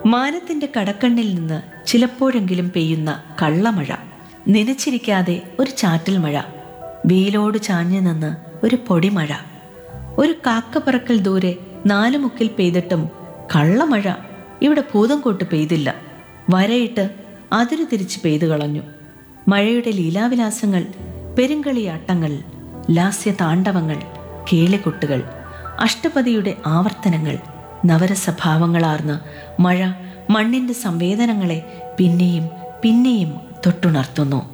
മാനത്തിന്റെ കടക്കണ്ണിൽ നിന്ന് ചിലപ്പോഴെങ്കിലും പെയ്യുന്ന കള്ളമഴ നനച്ചിരിക്കാതെ ഒരു ചാറ്റൽ മഴ വെയിലോട് ചാഞ്ഞു നിന്ന് ഒരു പൊടിമഴ ഒരു കാക്കപ്പറക്കൽ ദൂരെ നാലു മുക്കിൽ പെയ്തിട്ടും കള്ളമഴ ഇവിടെ ഭൂതം കൊട്ട് പെയ്തില്ല വരയിട്ട് അതിരു തിരിച്ച് പെയ്തു കളഞ്ഞു മഴയുടെ ലീലാവിലാസങ്ങൾ പെരുങ്കളിയാട്ടങ്ങൾ ലാസ്യ താണ്ഡവങ്ങൾ കേളികൊട്ടുകൾ അഷ്ടപതിയുടെ ആവർത്തനങ്ങൾ നവരസഭാവങ്ങളാർന്ന് മഴ മണ്ണിന്റെ സംവേദനങ്ങളെ പിന്നെയും പിന്നെയും തൊട്ടുണർത്തുന്നു